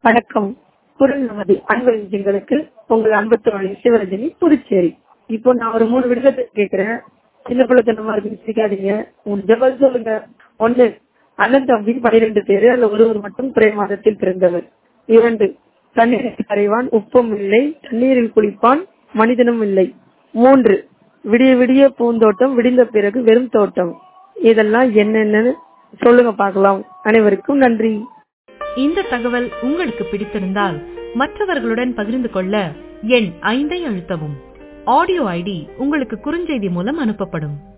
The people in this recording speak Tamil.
வணக்கம் குரல் நமது அன்பு நெஞ்சங்களுக்கு உங்கள் அன்பு தோழி சிவரஞ்சனி புதுச்சேரி இப்போ நான் ஒரு மூணு விடுதலை கேட்கிறேன் சின்ன பிள்ளைத்தனமா இருக்கு சிரிக்காதீங்க முடிஞ்ச பதில் சொல்லுங்க ஒண்ணு அண்ணன் தம்பி பனிரெண்டு பேரு அதுல ஒருவர் மட்டும் பிறை மாதத்தில் பிறந்தவர் இரண்டு தண்ணீரில் கரைவான் உப்பும் இல்லை தண்ணீரில் குளிப்பான் மனிதனும் இல்லை மூன்று விடிய விடிய பூந்தோட்டம் விடிந்த பிறகு வெறும் தோட்டம் இதெல்லாம் என்னென்னு சொல்லுங்க பார்க்கலாம் அனைவருக்கும் நன்றி இந்த தகவல் உங்களுக்கு பிடித்திருந்தால் மற்றவர்களுடன் பகிர்ந்து கொள்ள எண் ஐந்தை அழுத்தவும் ஆடியோ ஐடி உங்களுக்கு குறுஞ்செய்தி மூலம் அனுப்பப்படும்